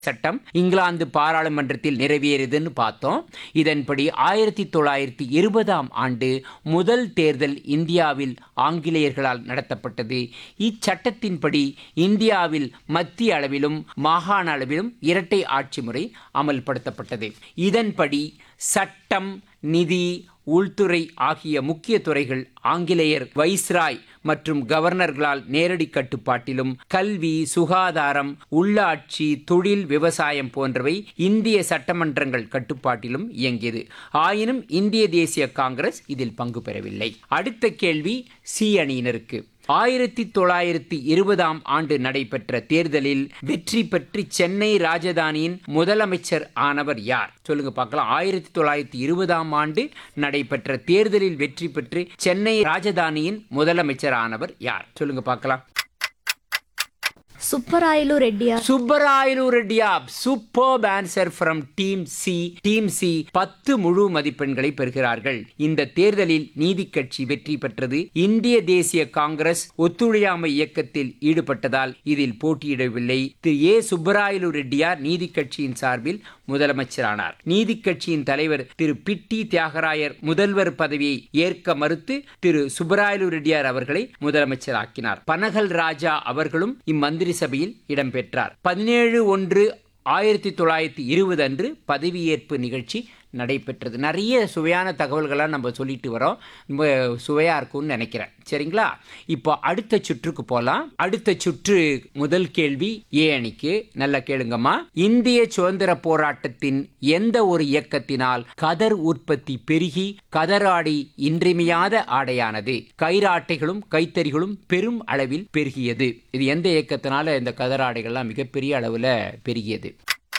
சட்டம் இங்கிலாந்து பாராளுமன்றத்தில் நிறைவேறியதுன்னு பார்த்தோம் இதன்படி ஆயிரத்தி தொள்ளாயிரத்தி இருபதாம் ஆண்டு முதல் தேர்தல் இந்தியாவில் ஆங்கிலேயர்களால் நடத்தப்பட்டது இச்சட்டத்தின்படி இந்தியாவில் மத்திய அளவிலும் மாகாண அளவிலும் இரட்டை ஆட்சி முறை அமல்படுத்தப்பட்டது இதன்படி சட்டம் நிதி உள்துறை ஆகிய முக்கிய துறைகள் ஆங்கிலேயர் வைஸ்ராய் மற்றும் கவர்னர்களால் நேரடி கட்டுப்பாட்டிலும் கல்வி சுகாதாரம் உள்ளாட்சி தொழில் விவசாயம் போன்றவை இந்திய சட்டமன்றங்கள் கட்டுப்பாட்டிலும் இயங்கியது ஆயினும் இந்திய தேசிய காங்கிரஸ் இதில் பங்கு பெறவில்லை அடுத்த கேள்வி சி அணியினருக்கு ஆயிரத்தி தொள்ளாயிரத்தி இருபதாம் ஆண்டு நடைபெற்ற தேர்தலில் வெற்றி பெற்று சென்னை ராஜதானியின் முதலமைச்சர் ஆனவர் யார் சொல்லுங்க பார்க்கலாம் ஆயிரத்தி தொள்ளாயிரத்தி இருபதாம் ஆண்டு நடைபெற்ற தேர்தலில் வெற்றி பெற்று சென்னை ராஜதானியின் முதலமைச்சர் ஆனவர் யார் சொல்லுங்க பார்க்கலாம் Subbarayalu Reddiar Subbarayalu Reddiar superb answer from team C team C பத்து முழு மதிப்பெண்களை பெறுகிறார்கள் இந்த தேர்தலில் நீதி கட்சி வெற்றி பெற்றது இந்திய தேசிய காங்கிரஸ் ஒத்துழையாமை இயக்கத்தில் ஈடுபட்டதால் இதில் போட்டியிடவில்லை திரு ஏ சுப்பராயலு ரெட்டியார் நீதி கட்சியின் சார்பில் முதலமைச்சரானார் நீதி கட்சியின் தலைவர் திரு பிட்டி தியாகராயர் முதல்வர் பதவியை ஏற்க மறுத்து திரு சுப்பராயலு ரெட்டியார் அவர்களை முதலமைச்சராக்கினார் பனகல் ராஜா அவர்களும் இம்மந்திரி சபையில் இடம்பெற்றார் பதினேழு ஒன்று ஆயிரத்தி தொள்ளாயிரத்தி இருபது அன்று பதவியேற்பு நிகழ்ச்சி நடைபெற்றது நிறைய சுவையான தகவல்களாக நம்ம சொல்லிட்டு வரோம் ரொம்ப சுவையாக இருக்கும்னு நினைக்கிறேன் சரிங்களா இப்போ அடுத்த சுற்றுக்கு போகலாம் அடுத்த சுற்று முதல் கேள்வி ஏ அணிக்கு நல்லா கேளுங்கம்மா இந்திய சுதந்திர போராட்டத்தின் எந்த ஒரு இயக்கத்தினால் கதர் உற்பத்தி பெருகி கதராடை இன்றியமையாத ஆடையானது கயிறாட்டைகளும் கைத்தறிகளும் பெரும் அளவில் பெருகியது இது எந்த இயக்கத்தினால இந்த கதராடைகள்லாம் மிகப்பெரிய அளவில் பெருகியது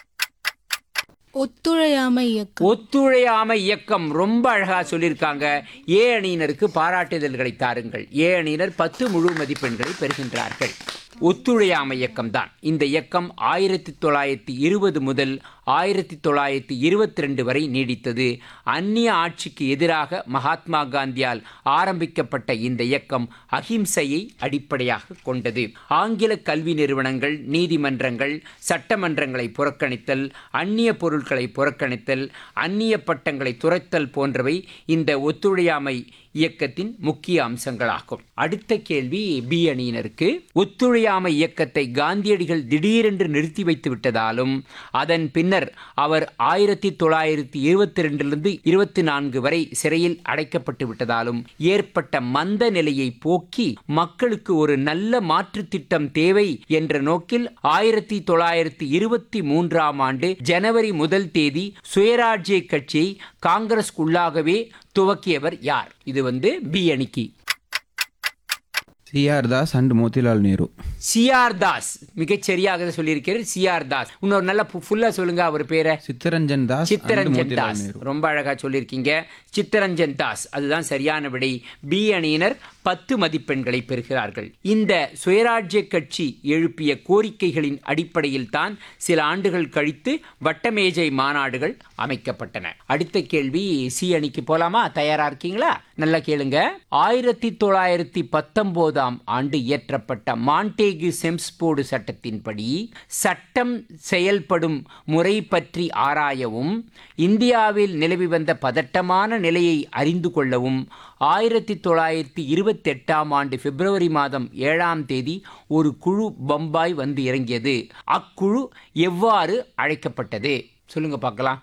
ஒத்துழையாமை இயக்கம் ஒத்துழையாமை இயக்கம் ரொம்ப அழகா சொல்லியிருக்காங்க ஏ அணியினருக்கு பாராட்டுதல்களை தாருங்கள் ஏ அணியினர் பத்து முழு மதிப்பெண்களை பெறுகின்றார்கள் ஒத்துழையாமை இயக்கம் தான் இந்த இயக்கம் ஆயிரத்தி தொள்ளாயிரத்தி இருபது முதல் ஆயிரத்தி தொள்ளாயிரத்தி இருபத்தி ரெண்டு வரை நீடித்தது அந்நிய ஆட்சிக்கு எதிராக மகாத்மா காந்தியால் ஆரம்பிக்கப்பட்ட இந்த இயக்கம் அகிம்சையை அடிப்படையாக கொண்டது ஆங்கில கல்வி நிறுவனங்கள் நீதிமன்றங்கள் சட்டமன்றங்களை புறக்கணித்தல் அந்நிய பொருட்களை புறக்கணித்தல் அந்நிய பட்டங்களை துரைத்தல் போன்றவை இந்த ஒத்துழையாமை இயக்கத்தின் முக்கிய அம்சங்களாகும் அடுத்த கேள்வி பி அணியினருக்கு ஒத்துழையாமை இயக்கத்தை காந்தியடிகள் திடீரென்று நிறுத்தி வைத்து விட்டதாலும் அதன் பின்னர் அவர் ஆயிரத்தி தொள்ளாயிரத்தி இருபத்தி ரெண்டிலிருந்து இருபத்தி நான்கு வரை சிறையில் அடைக்கப்பட்டு விட்டதாலும் ஏற்பட்ட மந்த நிலையை போக்கி மக்களுக்கு ஒரு நல்ல மாற்று திட்டம் தேவை என்ற நோக்கில் ஆயிரத்தி தொள்ளாயிரத்தி இருபத்தி மூன்றாம் ஆண்டு ஜனவரி முதல் தேதி சுயராஜ்ய கட்சியை காங்கிரஸ்க்குள்ளாகவே துவக்கியவர் யார் இது வந்து பி அணிக்கு C R Das and Motilal Nehru C R Das மிகச் சரியாக சொல்லியிருக்கிறார் சிஆர் தாஸ் இன்னொரு நல்ல ஃபுல்லா சொல்லுங்க அவர் பேரை சித்தரஞ்சன் தாஸ் and சித்தரஞ்சன் மோதிலால் தாஸ் நேரு ரொம்ப அழகா சொல்லியிருக்கீங்க சித்தரஞ்சன் தாஸ் அதுதான் சரியான விடை பி அணியினர் பத்து மதிப்பெண்களை பெறுகிறார்கள் இந்த சுயராஜ்ய கட்சி எழுப்பிய கோரிக்கைகளின் அடிப்படையில் தான் சில ஆண்டுகள் கழித்து வட்டமேஜை மாநாடுகள் அமைக்கப்பட்டன அடுத்த கேள்வி சி அணிக்கு போலாமா தயாரா இருக்கீங்களா நல்லா கேளுங்க ஆயிரத்தி தொள்ளாயிரத்தி பத்தொன்பதாம் ஆண்டு இயற்றப்பட்ட மாண்டேகு செம்ஸ்போர்டு சட்டத்தின்படி சட்டம் செயல்படும் முறை பற்றி ஆராயவும் இந்தியாவில் நிலவி வந்த பதட்டமான நிலையை அறிந்து கொள்ளவும் ஆயிரத்தி தொள்ளாயிரத்தி இருபத்தி எட்டாம் ஆண்டு பிப்ரவரி மாதம் ஏழாம் தேதி ஒரு குழு பம்பாய் வந்து இறங்கியது அக்குழு எவ்வாறு அழைக்கப்பட்டது சொல்லுங்க பார்க்கலாம்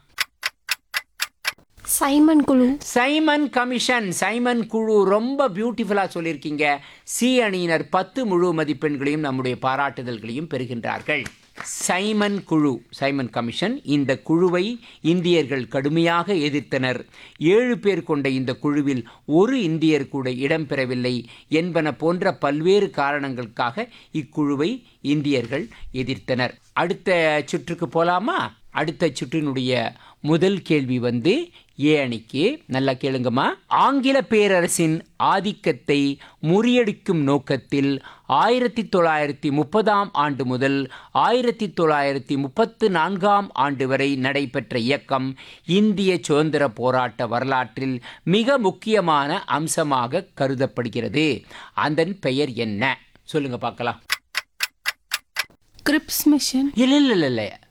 சைமன் குழு சைமன் கமிஷன் சைமன் குழு ரொம்ப பியூட்டிஃபுல்லா சொல்லியிருக்கீங்க சி அணியினர் பத்து முழு மதிப்பெண்களையும் நம்முடைய பாராட்டுதல்களையும் பெறுகின்றார்கள் சைமன் குழு சைமன் கமிஷன் இந்த குழுவை இந்தியர்கள் கடுமையாக எதிர்த்தனர் ஏழு பேர் கொண்ட இந்த குழுவில் ஒரு இந்தியர் கூட இடம்பெறவில்லை என்பன போன்ற பல்வேறு காரணங்களுக்காக இக்குழுவை இந்தியர்கள் எதிர்த்தனர் அடுத்த சுற்றுக்கு போலாமா அடுத்த சுற்றினுடைய முதல் கேள்வி வந்து ஏ அணிக்கு நல்லா கேளுங்கம்மா ஆங்கில பேரரசின் ஆதிக்கத்தை முறியடிக்கும் நோக்கத்தில் ஆயிரத்தி தொள்ளாயிரத்தி முப்பதாம் ஆண்டு முதல் ஆயிரத்தி தொள்ளாயிரத்தி முப்பத்து நான்காம் ஆண்டு வரை நடைபெற்ற இயக்கம் இந்திய சுதந்திர போராட்ட வரலாற்றில் மிக முக்கியமான அம்சமாக கருதப்படுகிறது அதன் பெயர் என்ன சொல்லுங்க பார்க்கலாம் கிரிப்ஸ் மிஷன் இல்லை இல்லை இல்லை